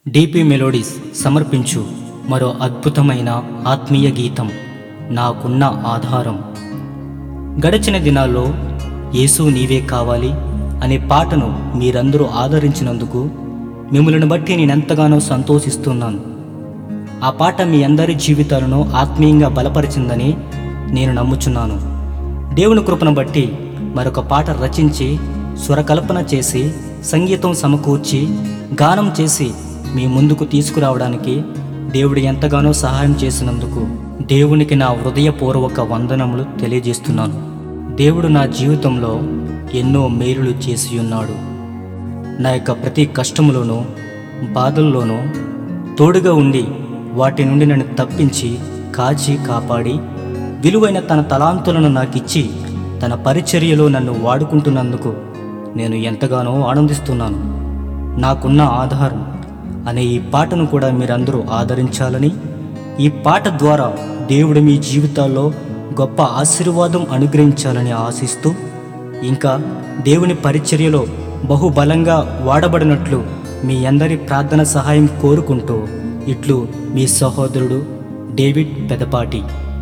DP melodies సమర్పించు మరో అద్భుతమైన ఆత్మీయ గీతం నాకున్న ఆధారం గడిచిన దినాల్లో యేసు నీవే కావాలి అనే పాటను మీరందరూ ఆదరించినందుకు మిమ్మల్ని బట్టి నేనెంతగానో సంతోషిస్తున్నాను ఆ పాట మీ అందరి జీవితాలను ఆత్మీయంగా బలపరిచిందని నేను నమ్ముచున్నాను దేవుని కృపను బట్టి మరొక పాట రచించి స్వరకల్పన చేసి సంగీతం సమకూర్చి గానం చేసి మీ ముందుకు తీసుకురావడానికి దేవుడు ఎంతగానో సహాయం చేసినందుకు దేవునికి నా హృదయపూర్వక వందనములు తెలియజేస్తున్నాను దేవుడు నా జీవితంలో ఎన్నో మేలులు చేసి ఉన్నాడు నా యొక్క ప్రతి కష్టములోనూ బాధల్లోనూ తోడుగా ఉండి వాటి నుండి నన్ను తప్పించి కాచి కాపాడి విలువైన తన తలాంతులను నాకిచ్చి తన పరిచర్యలో నన్ను వాడుకుంటున్నందుకు నేను ఎంతగానో ఆనందిస్తున్నాను నాకున్న ఆధారం అనే ఈ పాటను కూడా మీరందరూ ఆదరించాలని ఈ పాట ద్వారా దేవుడు మీ జీవితాల్లో గొప్ప ఆశీర్వాదం అనుగ్రహించాలని ఆశిస్తూ ఇంకా దేవుని పరిచర్యలో బహుబలంగా వాడబడినట్లు మీ అందరి ప్రార్థన సహాయం కోరుకుంటూ ఇట్లు మీ సహోదరుడు డేవిడ్ పెదపాటి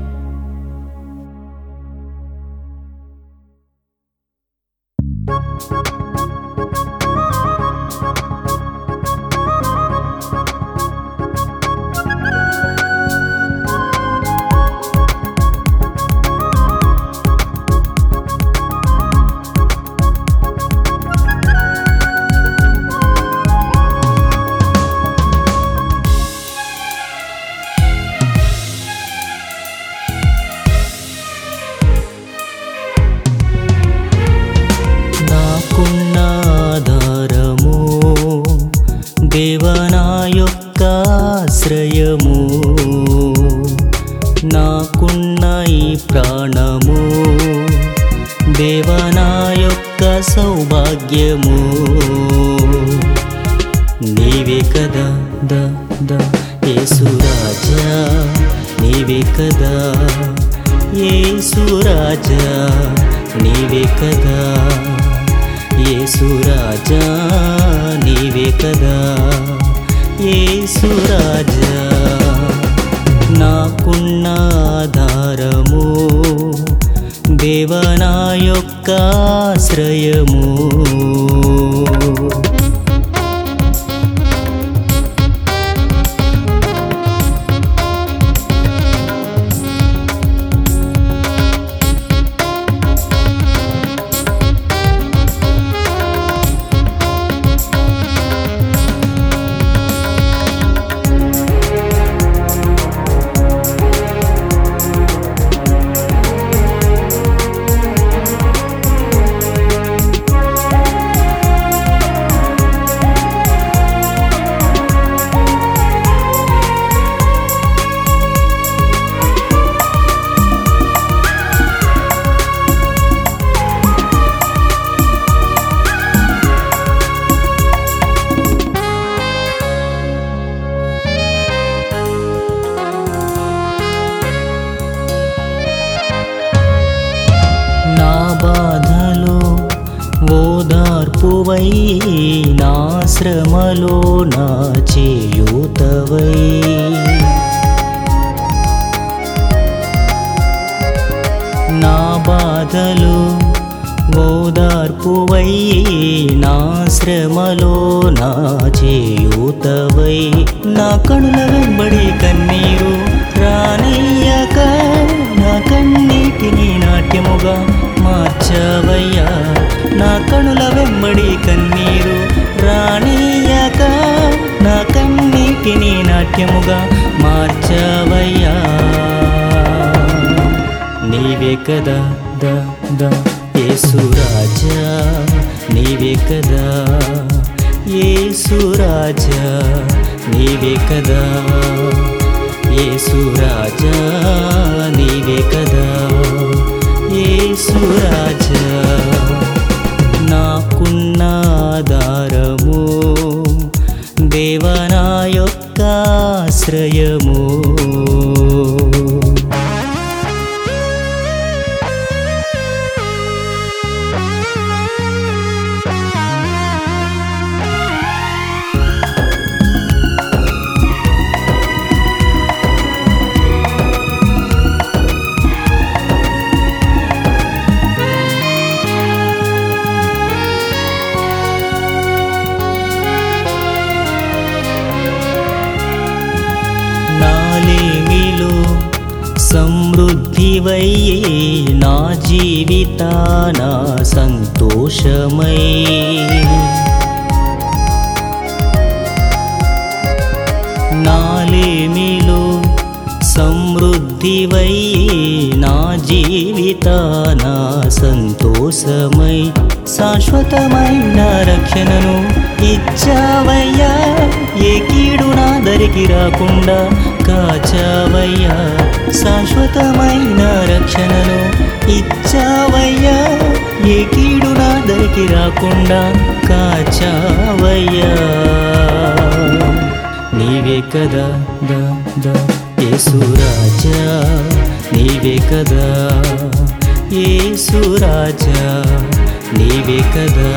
నాకున్న ఆధారము దేవనా యొక్క ఆశ్రయము నాకున్న ఈ ప్రాణము దేవనా యొక్క సౌభాగ్యము నీవే కదా ద ద యేసురాజా నీవే కదా యేసురాజా నీవే కదా యేసురాజా నీవే కదా యేసురాజా నాకున్న ఆధారము దేవనా యొక్క ఆశ్రయము నా బాధలో ఓదార్పువై నా శ్రమలో నా చేయూతవై నా బాధలు ఓదార్పువై నా శ్రమలో నా చేయూతవై నా కనుల వెంబడి కన్నీరు రానయ్యాక నా కన్నీటిని నాట్యముగా మార్చవయ్యా నా కనుల వెంబడి కన్నీరు రానయ్యాక నా కన్నీటిని నాట్యముగా మార్చవయ్యా నీవే కదా ద ద యేసురాజా నీవే కదా యేసురాజా నీవే కదా యేసురాజా నీవే కదా యేసురాజా నాకున్న ఆధారము దేవనా యొక్క ఆశ్రయము Thank సమృద్ధివయ్యే నా జీవితాన సంతోషమై నాలేమిలో సమృద్ధివయ్యే నా జీవితాన సంతోషమై శాశ్వతమైన రక్షణను ఇచ్చావయ్యా ఏ కీడు నా దరికి రాకుండా కాచావయ్యా శాశ్వతమైన రక్షణను ఇచ్చావయ్యా ఏ కీడు నా దరికి రాకుండా కాచావయ్యా నీవే కదా దా దా యేసురాజా నీవే కదా యేసురాజా నీవే కదా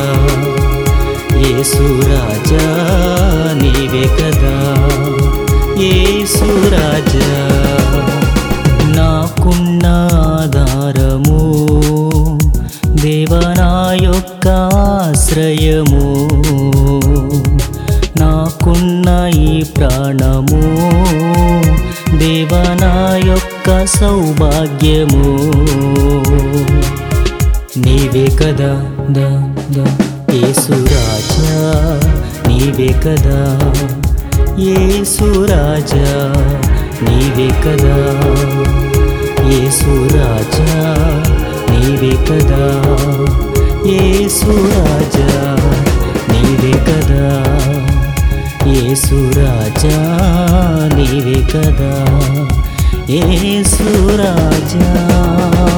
యేసురాజా నీవే కదా యేసురాజా నాకున్న ఆధారము దేవనా యొక్క ఆశ్రయము నాకున్న ఈ ప్రాణము దేవనా యొక్క సౌభాగ్యము నీవే కదా దా దా యేసురాజా నీవే కదా యేసురాజా నీవే కదా యేసురాజా నీవే కదా యేసురాజా నీవే కదా యేసురాజా నీవే కదా యేసురాజా